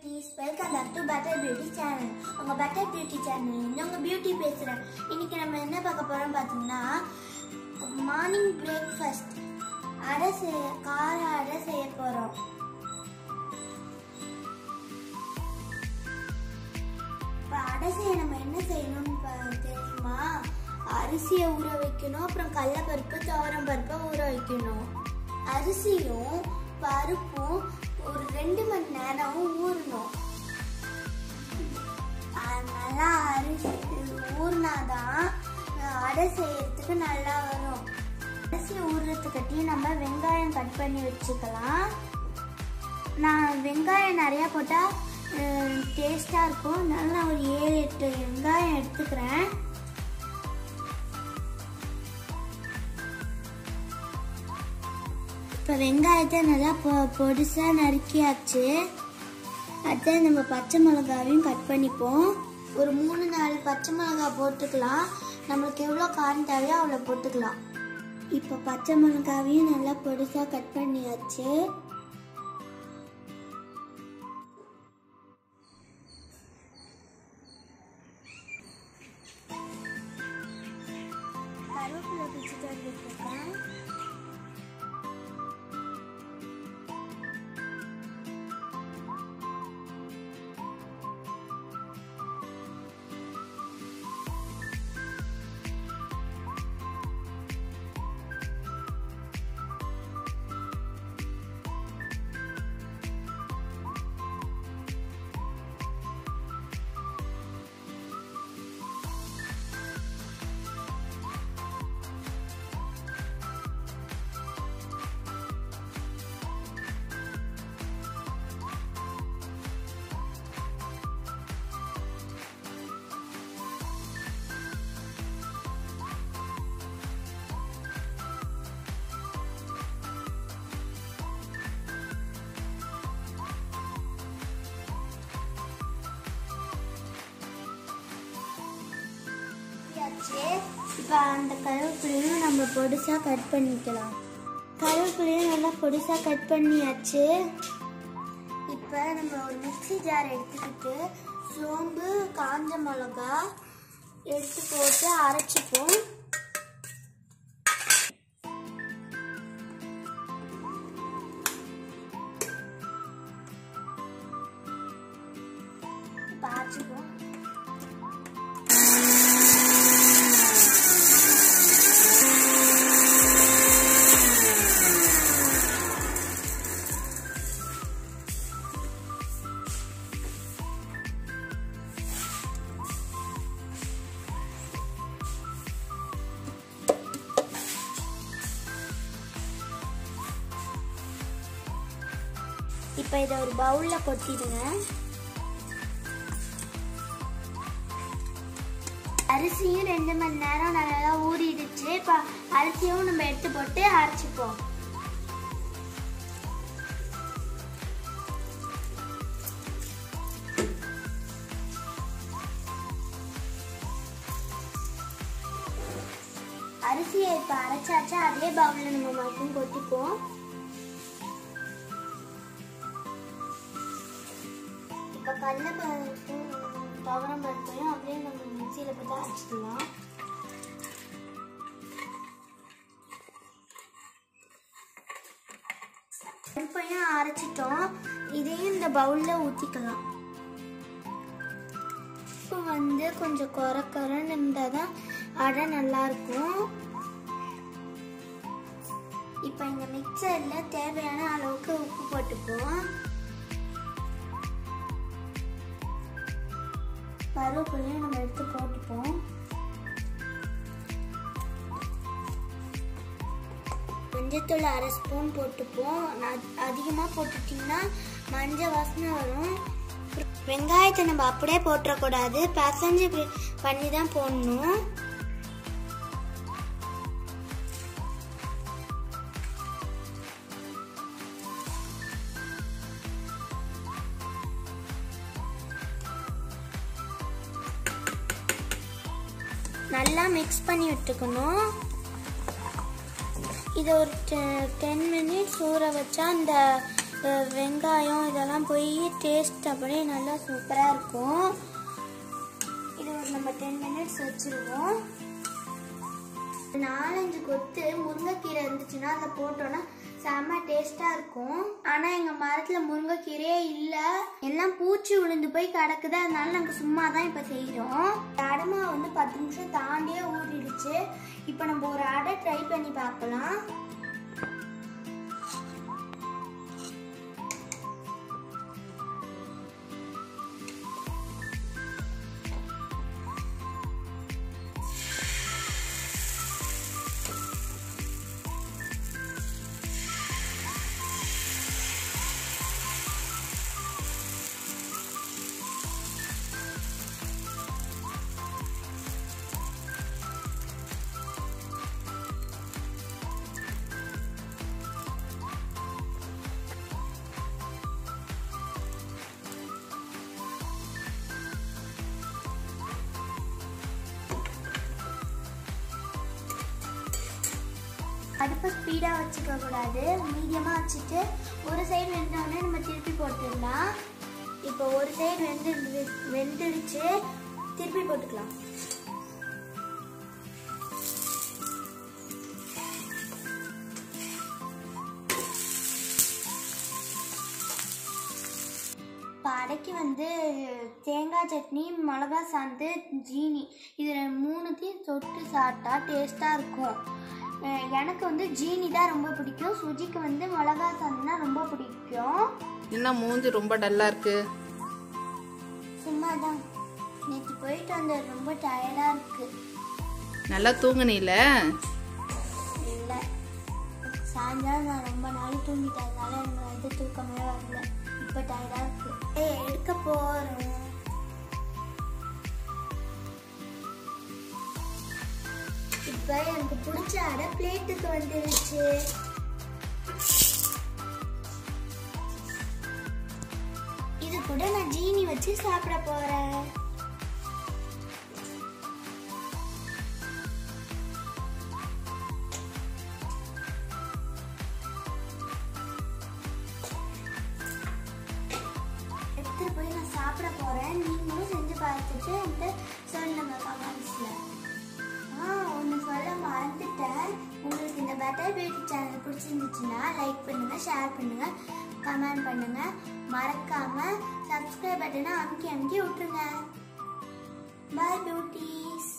குட்டீஸ் welcome back to better beauty channel உங்க better beauty channel உங்க பியூட்டி பேசுறேன் இன்னைக்கு நம்ம என்ன பார்க்க போறோம் பார்த்தீங்கன்னா மார்னிங் பிரேக்ஃபாஸ்ட் அடை செய்ய கார அடை செய்ய போறோம் இப்போ அடை செய்ய நம்ம என்ன செய்யணும்னு பா- தெரியுமா அரிசியை ஊற வைக்கணும் அப்புறம் கடலப்பருப்பு துவரம் பருப்பை ஊற வைக்கணும் அரிசியும் பருப்பும் ஒரு ரெண்டு மணி நேரம் ஊறணும் அது நல்லா அரிசி ஊறினாதான் அடை செய்யறதுக்கு நல்லா வரும் அரிசி ஊறுறதுக்கட்டி நம்ம வெங்காயம் கட் பண்ணி வச்சுக்கலாம் நான் வெங்காயம் நிறையா போட்டால் டேஸ்டாக இருக்கும் அதனால நான் ஒரு ஏழு எட்டு வெங்காயம் எடுத்துக்கிறேன் இப்போ வெங்காயத்தை நல்லா பொ பொடிசாக நறுக்கியாச்சு அடுத்து நம்ம பச்சை மிளகாவையும் கட் பண்ணிப்போம் ஒரு மூணு நாலு பச்சை மிளகா போட்டுக்கலாம் நம்மளுக்கு எவ்வளோ காரம் தேவையோ அவ்வளோ போட்டுக்கலாம் இப்போ பச்சை மிளகாவையும் நல்லா பொடிசாக கட் பண்ணியாச்சு கருவேப்பிலை பிச்சுட்டு வந்துருக்கேன் இப்போ அந்த கருவேப்பிலையும் நம்ம பொடிசாக கட் பண்ணிக்கலாம் கருவேப்பிலையும் நல்லா பொடிசாக கட் பண்ணியாச்சு இப்போ நம்ம ஒரு மிக்ஸி ஜார் எடுத்துக்கிட்டு சோம்பு காஞ்ச மிளகா எடுத்து போட்டு அரைச்சிப்போம் இப்போ அரைச்சிப்போம் இப்போ இதை ஒரு பவுலில் கொட்டிடுங்க அரிசியும் ரெண்டு மணி நேரம் நல்லா ஊறிடுச்சு இப்போ அரிசியும் நம்ம எடுத்து போட்டு அரைச்சிப்போம் அரிசியை இப்போ அரைச்சாச்சு அதே பவுலில் நம்ம மட்டும் கொட்டிப்போம் இப்போ கடலைப்பருப்பும் துவரம் பருப்பையும் அப்படியே நம்ம மிக்சியில் போட்டு அரைச்சிக்கலாம் பருப்பையும் அரைச்சிட்டோம் இதையும் இந்த பவுலில் ஊற்றிக்கலாம் இப்போ வந்து கொஞ்சம் குறை குறைன்னு இருந்தால் தான் அடை நல்லாயிருக்கும் இப்போ இந்த மிக்சரில் தேவையான அளவுக்கு உப்பு போட்டுப்போம் கருவேப்பிலையும் நம்ம எடுத்து போட்டுப்போம் மஞ்சத்தூள் அரை ஸ்பூன் போட்டுப்போம் அதிகமாக போட்டுட்டிங்கன்னா மஞ்சள் வாசனை வரும் வெங்காயத்தை நம்ம அப்படியே போட்டுறக்கூடாது பசஞ்சு பண்ணி தான் போடணும் நல்லா மிக்ஸ் பண்ணி விட்டுக்கணும் இதை ஒரு டென் மினிட்ஸ் ஊற வச்சா அந்த அஹ், வெங்காயம் இதெல்லாம் போய் டேஸ்ட் அப்படியே நல்லா சூப்பராக இருக்கும் இது ஒரு நம்ம டென் மினிட்ஸ் வச்சிருவோம் நாலஞ்சு கொத்து முருங்கைக்கீரை இருந்துச்சுன்னா அதில் போட்டோன்னா செம்ம டேஸ்டா இருக்கும் ஆனா எங்க மரத்துல முருங்கைக்கீரையே இல்ல எல்லாம் பூச்சி விழுந்து போய் கிடக்குது அதனால நாங்க சும்மா தான் இப்ப செய்யறோம் அடமா வந்து பத்து நிமிஷம் தாண்டியே ஊறிடுச்சு இப்ப நம்ம ஒரு அடை ட்ரை பண்ணி பார்க்கலாம் அடுப்பை ஸ்பீடாக வச்சுக்க கூடாது மீடியமாக வச்சுட்டு ஒரு சைடு வெந்தோடனே நம்ம திருப்பி போட்டுடலாம் இப்போ ஒரு சைடு வெந்து வெந்துடுச்சு திருப்பி போட்டுக்கலாம் இப்போ அடைக்கு வந்து தேங்காய் சட்னி மிளகா சாந்து ஜீனி இது மூணுத்தையும் தொட்டு சாப்பிட்டா டேஸ்ட்டாக இருக்கும் அஹ் எனக்கு வந்து ஜீனி தான் ரொம்ப பிடிக்கும் சுஜிக்கு வந்து மிளகா சாந்துனா ரொம்ப பிடிக்கும் என்ன மூஞ்சி ரொம்ப டல்லா இருக்கு சும்மா தான் நேற்று போயிட்டு வந்த ரொம்ப டயர்டாக இருக்கு நல்லா தூங்குனீல இல்லை சாயங்காலம் நான் ரொம்ப நாள் தூங்கிட்டேன் அதனால எனக்கு வந்து தூக்கமே வரல இப்போ டயர்டாக இருக்கு ஏய் எடுக்க போகிறோம் இப்போ எனக்கு பிடிச்ச அடை பிளேட்டுக்கு வந்துருச்சு இது கூட நான் ஜீனி வச்சு சாப்பிட போறேன் எடுத்துட்டு போய் நான் சாப்பிட போறேன் நீங்களும் செஞ்சு பார்த்துட்டு என்கிட்ட சொல்லுங்க கமெண்ட்ஸ்ல ஆ ஒன்று சொல்ல மறந்துட்டேன் உங்களுக்கு இந்த பெட்டர் பியூட்டி சேனல் பிடிச்சிருந்துச்சுன்னா லைக் பண்ணுங்க ஷேர் பண்ணுங்க கமெண்ட் பண்ணுங்க மறக்காம சப்ஸ்கிரைப் பட்டனை அமுக்கி அமுக்கி விட்டுருங்க பாய் பியூட்டிஸ்